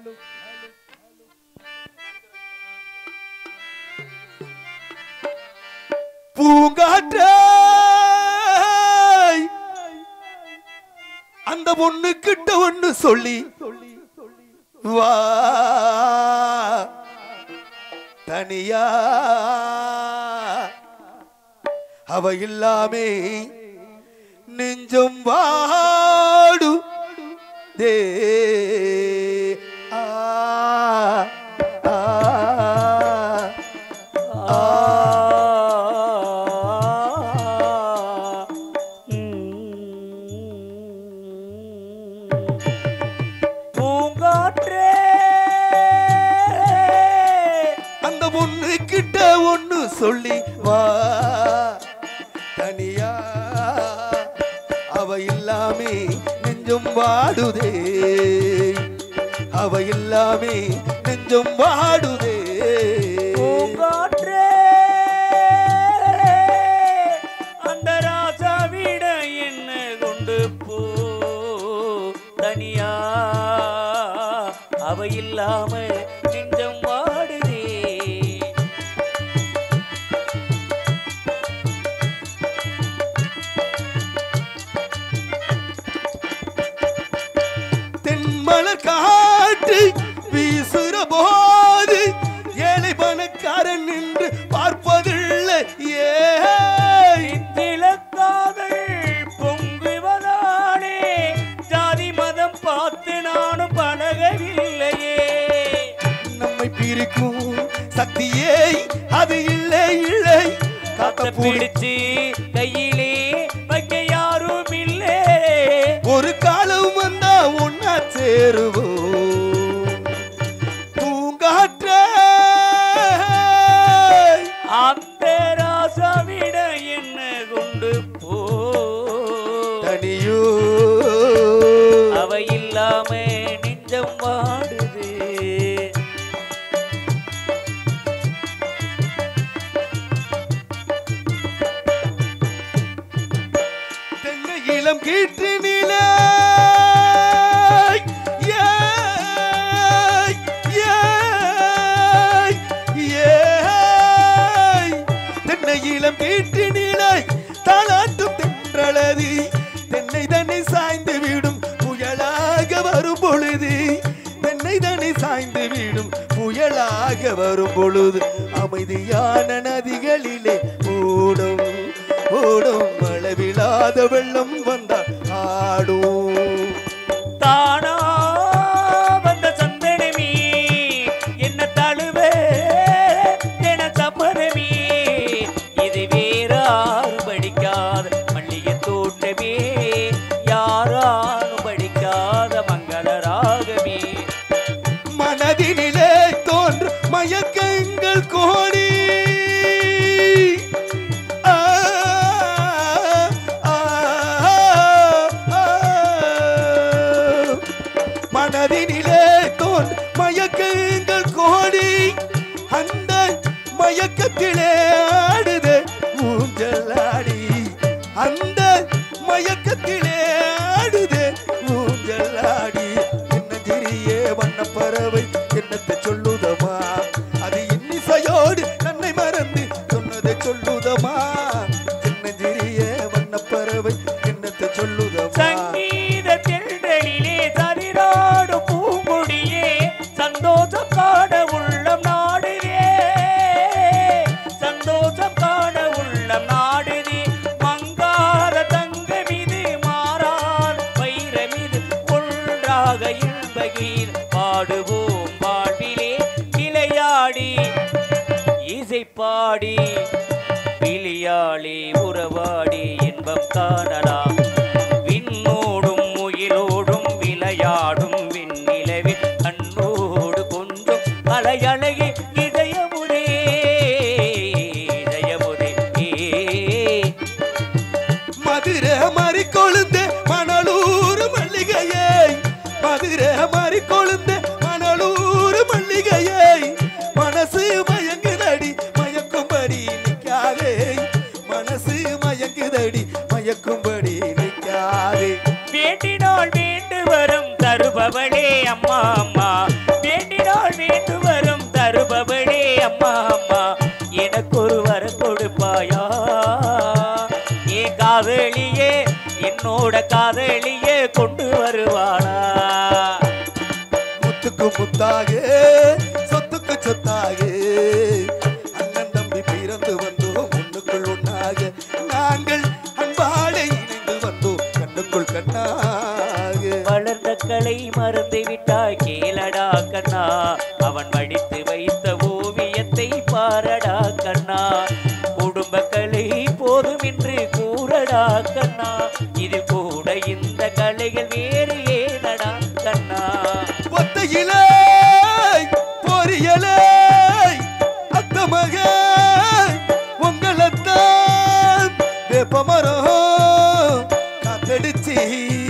பூங்காற்றே அந்த பொண்ணு கிட்ட ஒண்ணு சொல்லி வா தனியா அவ இல்லாமே நெஞ்சம் வாடு தே ஆ ஆ பூங்காற்றே அந்த பொண்ணு கிட்ட ஒண்ணு சொல்லி வா தனியா அவ இல்லாமே நெஞ்சம் வாடுதே அவ இல்லாமே நெஞ்சம் வாடுதே பூங்காற்றே அந்த ராஜாவிட என்ன கொண்டு போ தனியா அவ இல்லாம நெஞ்சம் வாடுதே தென்மலர் காற்று வீசுற போது ஏழை பணக்காரன் நின்று பார்ப்பதில்லை ஏ திலக்காதல் பொங்குவதாலே ஜாதி மதம் பார்த்து நானும் பழகவில்லையே நம்மை பிரிக்கும் சக்தியே அது இல்லை இல்லை காத்த காத்த பூடி பிடிச்சு கையிலே வைக்க யாரும் இல்லை ஒரு காலம் வந்தா ஒன்னா சேருவோம் பூங்காற்றே அந்த ராசாவிட என்ன கொண்டு போ தனியோ அவ இல்லாம நெஞ்சம் வாடுது தென்னை இளம் கீற்று நில தென்னை இளம் கீற்று நிலை தாளாட்டும் தென்றளது தென்னை தன்னை சாய்ந்து விடும் புயலாக வரும் பொழுது தென்னை தன்னை சாய்ந்து விடும் புயலாக வரும் பொழுது அமைதியான நதிகளிலே ஓடும் ஓடும் அளவில்லாத வெள்ளம் வந்தால் ஆடும் தானா வந்த சந்தனமே என்ன தழுவ என சம்மதமே இது வேறாரும் படிக்காத மல்லிகை தோட்டமே யாராலும் படிக்காத மங்கள ராகமே மனதினிலே தோன்று மயக்கங்கள் கோடி ஆ, ஆ, ஆ. மனதினிலே தோன்று மயக்கங்கள் கோடி அந்த மயக்கத்திலே ஆடுதே ஊஞ்சலாடி அந்த மயக்கத்திலே ஆடுதே ஊஞ்சலாடி என்ன திரியே வண்ண பறவை என்னத்தை சொல்லுதமா அது இன்னிசையோடு தன்னை மறந்து சொன்னதை சொல்லுதமா சின்னஞ்சிறிய வண்ண பறவை என்னத்தை சொல்லுதமா சங்கீத தென்றலிலே சரிநாடு பூங்குடியே சந்தோஷம் காண உள்ளம் நாடுதே சந்தோஷம் காண உள்ளம் நாடுதே மங்காத தங்கமிது மாறான் வைரமிது ஒன்றாக இன்பகீர் பாடுவோம் வாழ்விலே விளையாடி இசை பாடி விளையாளி உறவாடி இன்பம் காணலாம் விண்ணோடும் முயிலோடும் விளையாடும் விண்ணிலவில் கண்ணோடு கொஞ்சம் அலையழகி இதயமுதே இதயமுதே மதுரை மாறி கொழுந்து மணலூர் மல்லிகையை மதுரை மாறி கொழுந்து மணலூர் மல்லிகையை மனசு மயங்குதடி மயக்கும்படி நிக்காதே மனசு மயங்குதடி மயக்கும்படி நிக்காதே வேண்டினால் வேண்டு வரும் தருபவளே அம்மா அம்மா அம்மா அம்மா எனக்கு ஒரு வர கொடுப்பாயா ஏ காதலியே என்னோட காதலியே கொண்டு வருவாளா முத்துக்கு முத்தாக சொத்துக்கு சொத்தாக அண்ணன் தம்பி பிறந்து வந்தோம் ஒண்ணுக்குள் ஒண்ணாக நாங்கள் அன்பாட இணைந்து வந்தோம் கண்ணுக்குள் கண்ணாக வளர்ந்த கலை மறந்து விட்டாய் கேளடா கண்ணா அவன் வடித்து வைத்த ஓவியத்தை பாரடா கண்ணா குடும்ப கலை போதும் என்று கூறடா கண்ணா இதில் கூட இந்த கலைகள் வேறு ஏனடா கண்ணா ஒத்தையிலே பொரியலே அத்த மக உங்களைத்தான் வேப்பமரம் காத்தடிச்சு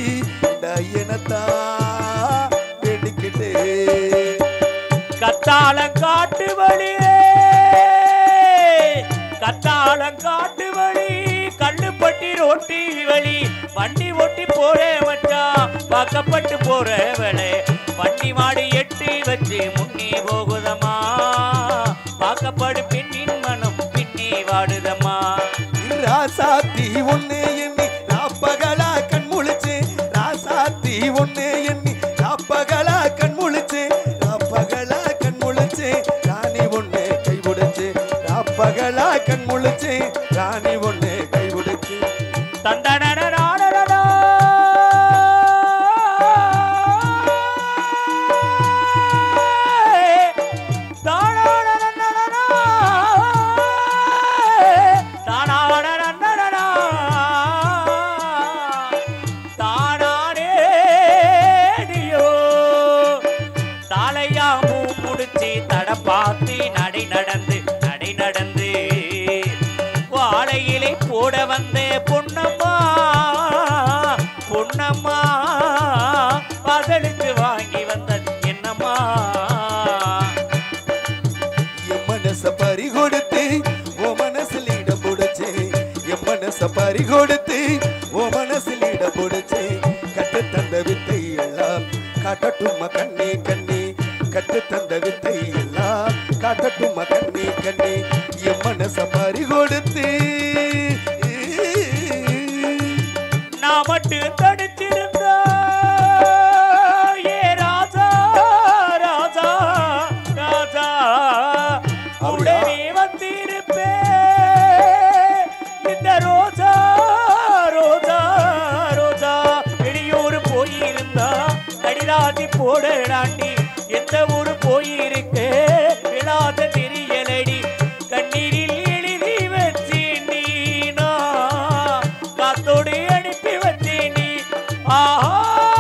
டயனத்தான் வேண்டிக்கிட்டு கத்தாளம் காட்டு வழியே கத்தாளம் காட்டு வழி கல்லுப்பட்டி ரோட்டி வழி வண்டி ஓட்டி போற வச்சான் வாக்கப்பட்டு போற வேலை வண்டி மாடி எட்டி வச்சு முன்னி போகுதம்மா வாக்கப்படு பெண்ணின் மனம் பின்னி வாடுதம்மா ராசாத்தி ஒன்னே எண்ணி ராப்பகலா கண் முழிச்சு ராசாத்தி ஒன்னே எண்ணி ராப்பகலா கண் முழிச்சு ராப்பகலா கண் முழிச்சு ராணி ஒன்னே கைவிடுச்சு ராப்பகலா கண் முழிச்சு ராணி ஒன்னே கைவிடுச்சு தண்டனடனாடடடா. தானாடடடடடா. தானாடடடடடா. தானாடேடியோ. தாளையா பூ முடிச்சு தட பார்த்து நடை நடந்து நடை நடந்து வாழையிலை போட வந்த பொன்னம்மா பொன்னம்மா பதலுக்கு வாங்கி வந்தது என்னம்மா என் மனச பறி கொடுத்து ஓ மனசில் இடம் பிடிச்சே என் மனச பறி கொடுத்து ஓ மனசில் இடம் பிடிச்சே கட்டு தந்த வித்தை எல்லாம் காட்டட்டுமா கண்ணே கண்ணே கட்டு தந்த வித்தை எல்லாம் காட்டட்டுமா கண்ணே கண்ணே என் மனச பறி கொடுத்து நான் மட்டும் தடுத்திருந்தா ஏ ராஜா ராஜா ராஜா உடனே வந்திருப்பே இந்த ரோஜா ரோஜா ரோஜா வெளியூர் போயிருந்தா அடிராஜி போடலாண்டி எந்த ஊர் போயிருக்க விழாத தெரியலடி கண்ணீரில் எழுதி வச்சு நீனா காத்தோடு அனுப்பி வச்சு நீ ஆஹா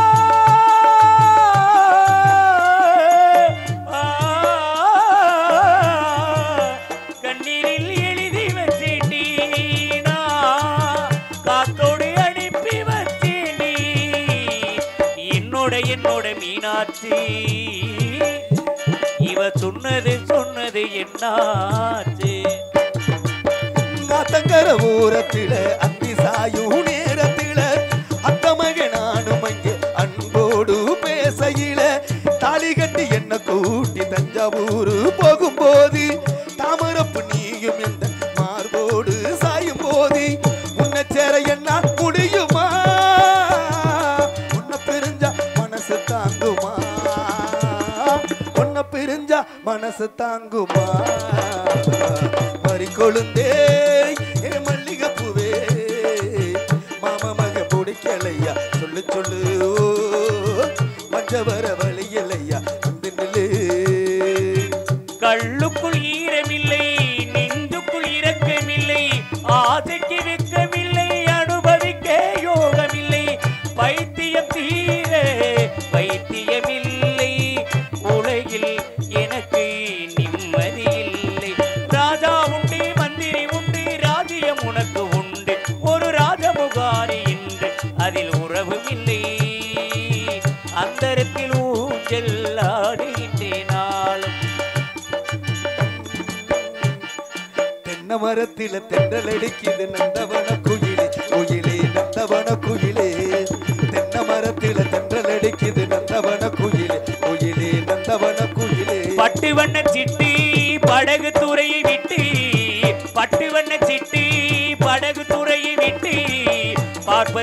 கண்ணீரில் எழுதி வச்சு நீனா காத்தோடு அனுப்பி வச்சு நீ என்னோட என்னோட மீனாட்சி இவ சொன்னது சொன்னது என்னாச்சு நாத்தங்கர ஊரத்தில அந்தி சாயும் நேரத்தில அத்தமக நானும் அங்கே அன்போடு பேசையில தாலி கட்டி என்ன கூட்டி தஞ்சாவூர் போகும்போது தாமரப்பு நீயும் எந்த மார்போடு சாயும் போது உன்னை சேர என்ன முடியுமா உன்னை பிரிஞ்சா மனசு தாங்குமா உன்னை பிரிஞ்சா மனசு தாங்குமா மறி கொழுந்தே ஏ மல்லிகை பூவே மாமா மக பிடிக்கலையா சொல்லு சொல்லு மஞ்ச வர வழியலையா வந்து நில்லு கள்ளுக்குள் ஈரமில்லை நெஞ்சுக்குள் இரக்கமில்லை ஆசைக்கு வெக்கமில்லை அனுபவிக்க யோகமில்லை பைத்தியம் தீர பைத்தியமில்லை உலகில் எனக்கு நிம்மதி இல்லை ராஜா உண்டு மந்திரி உண்டு ராஜ்யம் உனக்கு உண்டு ஒரு ராஜமுகாரி என்று அதில் உறவும் இல்லை அந்தரத்தில் ஊஞ்சல் ஆடுகின்றேனாலும் தென்னை மரத்தில தென்றல் அடிக்குது நந்தவன குயிலே குயிலே நந்தவன குயிலே தென்னை மரத்தில தென்றல் அடிக்குது நந்தவன குயிலே குயிலே நந்தவன குயிலே பட்டு வண்ண சிட்டி படகு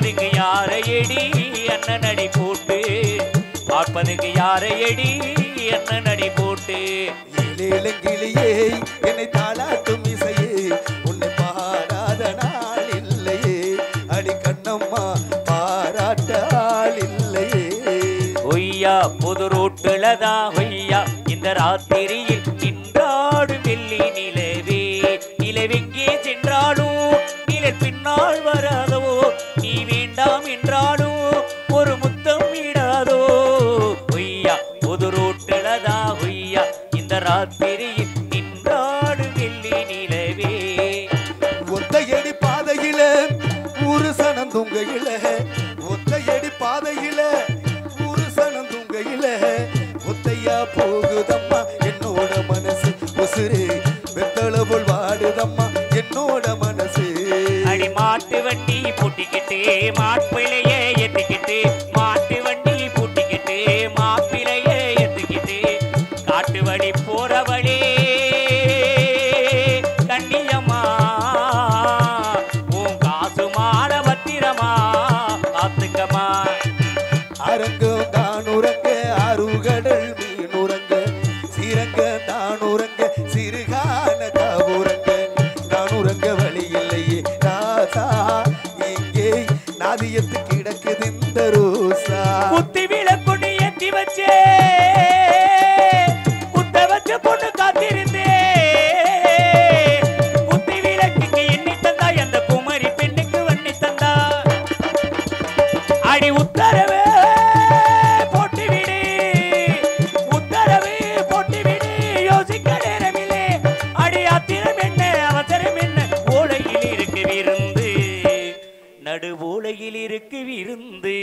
பார்ப்பதுக்கு யாரையடி அண்ணன் அடி போட்டு பார்ப்பதுக்கு யாரையடி அண்ணன் அடி போட்டு ஏழேலங்கிளியே என்னை தாளாட்டும் இசையே உன்னை பாராத நாள் இல்லையே அடி கண்ணம்மா பாராட்ட ஆள் இல்லையே ஒய்யா புது ரோட்டுலதான் ஒய்யா இந்த ராத்திரியில் நின்றாடும் வெள்ளி நிலவே நிலவெங்கே சென்றாலும் நிழல் பின்னால் வராதோ நீ வேண்டாம் என்றாலும் ஒரு முத்தம் இடாதோ ஒய்யா புது ரோட்டுலதான் ஒய்யா இந்த ராத்திரியில் நின்றாடும் வெள்ளி நிலவே ஒத்தையடி பாதையில ஒரு சனம் துங்கையில ஒத்தையடி பாதையில ஒரு சனம் துங்கையில ஒத்தையா போகுதம்மா என்னோட மனசு உசுரு வெத்தள போல் வாடுதம்மா என்னோட மனசு அடி மாட்டு வண்டி பூட்டிக்கிட்டு மாப்பிளைய ஏத்திக்கிட்டு மாட்டு வண்டி பூட்டிக்கிட்டு மாப்பிளைய ஏத்திக்கிட்டு காட்டு வழி போறவழி கண்ணியம்மா உன் காசு மாட பத்திரமா காத்துக்கம்மா அரங்கம் தான் உறங்க அருகடல் மீன் உறங்க சீரங்க தான் உறங்க சிறுகான காவுறங்க நான் உறங்க வழி இல்லையே ராசா இங்கே நாதியத்து கிடக்குது இந்த ரோசா குத்தி விளக்குடி ஏத்தி வச்சே குத்த வச்ச பொண்ணு காத்திருந்தே குத்தி விளக்குக்கு எண்ணி தந்தா அந்த குமரி பெண்ணுக்கு வண்ணி தந்தா அடி உத்தரவு போட்டு விடு உத்தரவு போட்டு விடு யோசிக்க நேரமில்லை அடி அத்திரம் என்ன அவசரம் என்ன ஓலையில் இருக்கு விருந்து நடு ஓலையில் இருக்கு விருந்து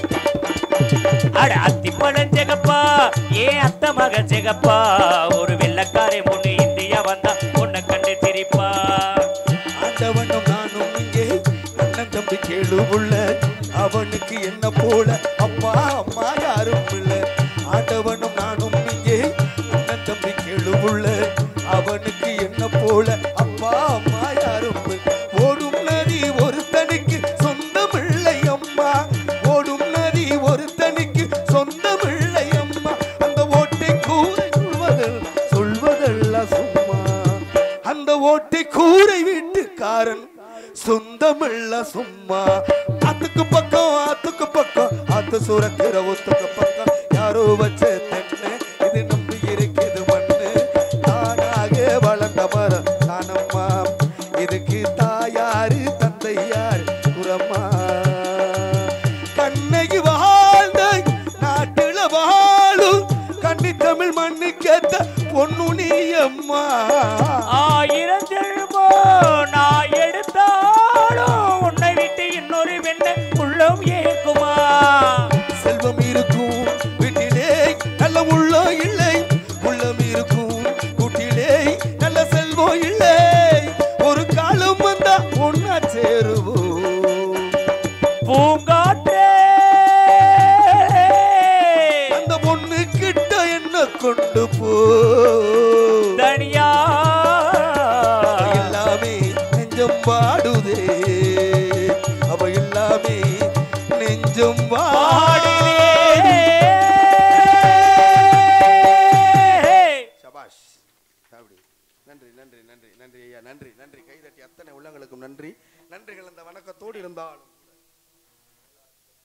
அட அத்தி பழம் ஜெகப்பா ஏன் அத்த மக ஜெகப்பா ஒரு வெள்ளக்காரை முன்னு இந்தியா வந்தா உன்னை கண்டு சிரிப்பா ஆண்டவனும் நானும் இங்கே அண்ணன் தம்பி கேளு உள்ள அவனுக்கு என்ன போல அப்பா அம்மா யாரும் இல்ல ஆண்டவனும் நானும் இங்கே அண்ணன் தம்பி கேளு உள்ள அவனுக்கு என்ன போல அப்பா அம்மா யாரும் இல்ல. ஓடும் நதி ஒருத்தனுக்கு சொந்தமில்லை அம்மா ஓடும் நதி ஒருத்தனுக்கு சொந்தமில்லை அம்மா அந்த ஓட்டை கூரை சொல்வதல் சொல்வதெல்லாம் சும்மா அந்த ஓட்டை கூரை வீட்டுக்காரன் சொந்தமில்ல சும்மா ஆத்துக்கு பக்கம் ஆத்துக்கு பக்கம் ஆத்து சுரக்கிற ஒத்துக்கு பக்கம் யாரோ வச்ச தென்னை இது நம்பி இருக்குது மண்ணு தானாக வளர்ந்த மரம் தானம்மா இதுக்கு தாயாரு தந்தையார் உரம்மா கண்ணகி வாழ்ந்த நாட்டுல வாழும் கன்னி தமிழ் மண்ணுக்கேத்த பொண்ணு நீ அம்மா ஆயிரம் செல்வோ நான் எடுத்தாலும் உன்னை விட்டு இன்னொரு வெண்ண உள்ளம் ஏற்குமா செல்வம் இருக்கும் வீட்டிலே நல்ல உள்ளம் இல்லை உள்ளம் இருக்கும் கூட்டிலே நல்ல செல்வம் இல்லை ஒரு காலம் வந்தா ஒன்னா சேருவோம் பூங்காற்றே அந்த பொண்ணு கிட்ட என்ன கொண்டு போ தனியா எல்லாமே நெஞ்சம் வாடுதே அவ எல்லாமே நெஞ்சம் வாடுதே சபாஷ் அப்படி நன்றி நன்றி நன்றி நன்றி ஐயா நன்றி நன்றி கைதட்டி அத்தனை உள்ளங்களுக்கும் நன்றி நன்றிகள் அந்த வணக்கத்தோடு இருந்தாலும்